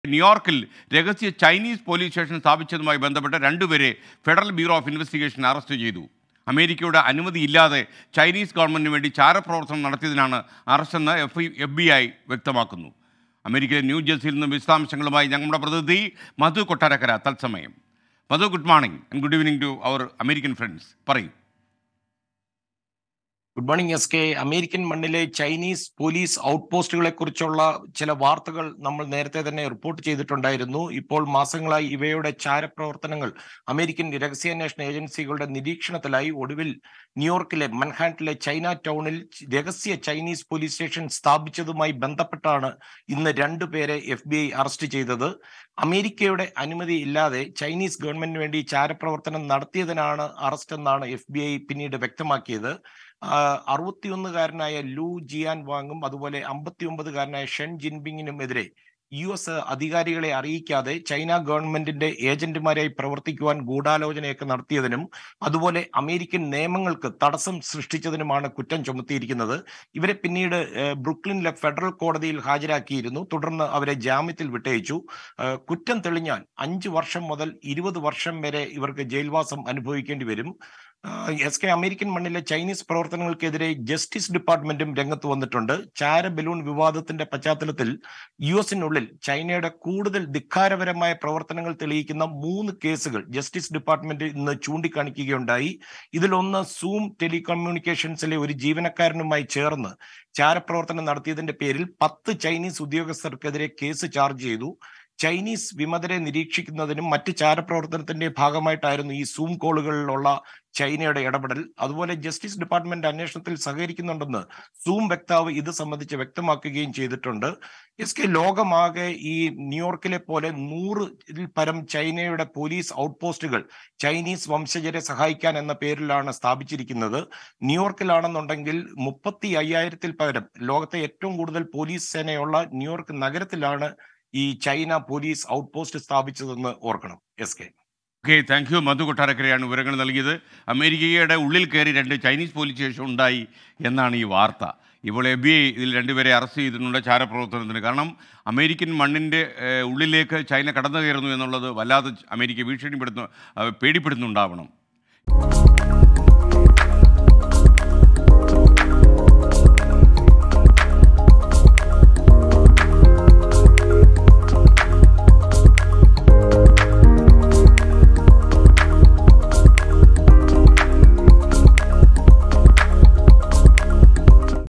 ന്യൂയോർക്കിൽ രഹസ്യ Chinese police station സ്ഥാപിച്ചതുമായി ബന്ധപ്പെട്ട് രണ്ടുപേരെ federal bureau of investigation arrest ചെയ്തു അമേരിക്കയുടെ അനുമതിയില്ലാതെ ചൈനീസ് ഗവൺമെൻറ്റിന് വേണ്ടി ചാരപ്രവർത്തനം നടത്തിയതിനാണ് അറസ്റ്റെന്ന് എഫ് എഫ് ബി ഐ വ്യക്തമാക്കുന്നു അമേരിക്കയിലെ ന്യൂ ജേഴ്സിയിൽ നിന്ന് വിശദാംശങ്ങളുമായി ഞങ്ങളുടെ പ്രതിനിധി മധു കൊട്ടാരക്കര തത്സമയം Madhu good morning and good evening to our American friends പറയും good morning S K American മണ്ണിലെ ചൈനീസ് പോലീസ് ഔട്ട് പോസ്റ്റുകളെ കുറിച്ചുള്ള ചില വാർത്തകൾ നമ്മൾ നേരത്തെ തന്നെ റിപ്പോർട്ട് ചെയ്തിട്ടുണ്ടായിരുന്നു ഇപ്പോൾ മാസങ്ങളായി ഇവയുടെ ചാരപ്രവർത്തനങ്ങൾ അമേരിക്കൻ രഹസ്യാന്വേഷണ ഏജൻസികളുടെ നിരീക്ഷണത്തിലായി ഒടുവിൽ ന്യൂയോർക്കിലെ മൻഹാട്ടിലെ ചൈന ടൗണിൽ രഹസ്യ ചൈനീസ് പോലീസ് സ്റ്റേഷൻ സ്ഥാപിച്ചതുമായി ബന്ധപ്പെട്ടാണ് ഇന്ന് രണ്ടുപേരെ എഫ് ബി ഐ അറസ്റ്റ് ചെയ്തത് അമേരിക്കയുടെ അനുമതി ഇല്ലാതെ ചൈനീസ് ഗവൺമെന്റിന് വേണ്ടി ചാരപ്രവർത്തനം നടത്തിയതിനാണ് അറസ്റ്റ് എന്നാണ് എഫ് ബി ഐ പിന്നീട് വ്യക്തമാക്കിയത് അറുപത്തിയൊന്നുകാരനായ ലു ജിയാൻ വാങ്ങും അതുപോലെ അമ്പത്തിയൊമ്പതുകാരനായ ഷെൻ ജിൻപിങ്ങിനുമെതിരെ യു എസ് അധികാരികളെ അറിയിക്കാതെ ചൈന ഗവൺമെന്റിന്റെ ഏജന്റുമാരായി പ്രവർത്തിക്കുവാൻ ഗൂഢാലോചനയൊക്കെ നടത്തിയതിനും അതുപോലെ അമേരിക്കൻ നിയമങ്ങൾക്ക് തടസ്സം സൃഷ്ടിച്ചതിനുമാണ് കുറ്റം ചുമത്തിയിരിക്കുന്നത് ഇവരെ പിന്നീട് ബ്രുക്ലിനിലെ ഫെഡറൽ കോടതിയിൽ ഹാജരാക്കിയിരുന്നു തുടർന്ന് അവരെ ജാമ്യത്തിൽ വിട്ടയച്ചു കുറ്റം തെളിഞ്ഞാൽ അഞ്ചു വർഷം മുതൽ ഇരുപത് വർഷം വരെ ഇവർക്ക് ജയിൽവാസം അനുഭവിക്കേണ്ടി വരും എസ് കെ അമേരിക്കൻ മണ്ണിലെ ചൈനീസ് പ്രവർത്തനങ്ങൾക്കെതിരെ ജസ്റ്റിസ് ഡിപ്പാർട്ട്മെന്റും രംഗത്ത് വന്നിട്ടുണ്ട് ചാര ബലൂൺ വിവാദത്തിന്റെ പശ്ചാത്തലത്തിൽ യു എസിനുള്ളിൽ ചൈനയുടെ കൂടുതൽ ധിക്കാരപരമായ പ്രവർത്തനങ്ങൾ തെളിയിക്കുന്ന മൂന്ന് കേസുകൾ ജസ്റ്റിസ് ഡിപ്പാർട്ട്മെന്റ് ഇന്ന് ചൂണ്ടിക്കാണിക്കുകയുണ്ടായി ഇതിലൊന്ന് സൂം ടെലികമ്മ്യൂണിക്കേഷൻസിലെ ഒരു ജീവനക്കാരനുമായി ചേർന്ന് ചാരപ്രവർത്തനം നടത്തിയതിന്റെ പേരിൽ പത്ത് ചൈനീസ് ഉദ്യോഗസ്ഥർക്കെതിരെ കേസ് ചാർജ് ചെയ്തു ചൈനീസ് വിമതരെ നിരീക്ഷിക്കുന്നതിനും മറ്റ് ചാരപ്രവർത്തനത്തിന്റെ ഭാഗമായിട്ടായിരുന്നു ഈ സൂം കോളുകളിലുള്ള ചൈനയുടെ ഇടപെടൽ അതുപോലെ ജസ്റ്റിസ് ഡിപ്പാർട്ട്മെന്റ് അന്വേഷണത്തിൽ സഹകരിക്കുന്നുണ്ടെന്ന് സൂം വക്താവ് ഇത് സംബന്ധിച്ച് വ്യക്തമാക്കുകയും ചെയ്തിട്ടുണ്ട് എസ് കെ ലോകമാകെ ഈ ന്യൂയോർക്കിലെ പോലെ നൂറിൽ പരം ചൈനയുടെ പോലീസ് ഔട്ട് പോസ്റ്റുകൾ ചൈനീസ് വംശജരെ സഹായിക്കാൻ എന്ന പേരിലാണ് സ്ഥാപിച്ചിരിക്കുന്നത് ന്യൂയോർക്കിലാണെന്നുണ്ടെങ്കിൽ മുപ്പത്തി അയ്യായിരത്തിൽ പകരം ലോകത്തെ ഏറ്റവും കൂടുതൽ പോലീസ് സേനയുള്ള ന്യൂയോർക്ക് നഗരത്തിലാണ് ഈ ചൈന പോലീസ് ഔട്ട് പോസ്റ്റ് സ്ഥാപിച്ചതെന്ന് ഓർക്കണം S K okay thank you Madhu കൊട്ടാരക്കരയാണ് വിവരങ്ങൾ നൽകിയത് അമേരിക്കയുടെ ഉള്ളിൽ കയറി രണ്ട് ചൈനീസ് പോലീസ് സ്റ്റേഷൻ ഉണ്ടായി എന്നാണ് ഈ വാർത്ത ഇപ്പോൾ എഫ് ബി ഐ ഇതിൽ രണ്ടുപേരെ അറസ്റ്റ് ചെയ്തിട്ടുണ്ട് ചാരപ്രവർത്തനത്തിന് കാരണം അമേരിക്കൻ മണ്ണിൻ്റെ ഉള്ളിലേക്ക് ചൈന കടന്നു കയറുന്നു എന്നുള്ളത് വല്ലാതെ അമേരിക്ക ഭീഷണിപ്പെടുന്നു പേടിപ്പെടുന്നുണ്ടാവണം